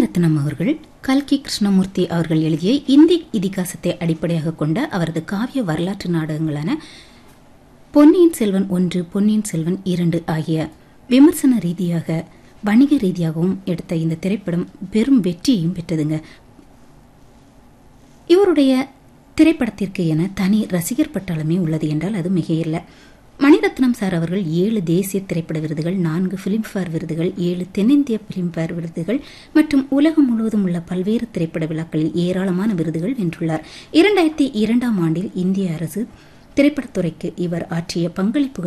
மணிரத்னம் அவர்கள் கல்கி கிருஷ்ணமூர்த்தி அவர்கள் எழுதிய இந்தி இதிகாசத்தை அடிப்படையாக கொண்ட அவரது காவிய வரலாற்று நாடகங்களான பொன்னியின் செல்வன் ஒன்று பொன்னியின் செல்வன் இரண்டு ஆகிய விமர்சன ரீதியாக வணிக ரீதியாகவும் எடுத்த இந்த திரைப்படம் பெரும் வெற்றியையும் பெற்றதுங்க இவருடைய திரைப்படத்திற்கு என தனி ரசிகர் பட்டாளமே உள்ளது என்றால் அது மிகையில்லை மணிரத்னம் சார் அவர்கள் ஏழு தேசிய திரைப்பட விருதுகள் நான்கு பிலிம்ஃபேர் விருதுகள் ஏழு தென்னிந்திய பிலிம்ஃபேர் விருதுகள் மற்றும் உலகம் முழுவதும் உள்ள பல்வேறு திரைப்பட விழாக்களில் ஏராளமான விருதுகள் வென்றுள்ளார் இரண்டாயிரத்தி இரண்டாம் ஆண்டில் இந்திய அரசு திரைப்படத்துறைக்கு இவர் ஆற்றிய பங்களிப்புகள்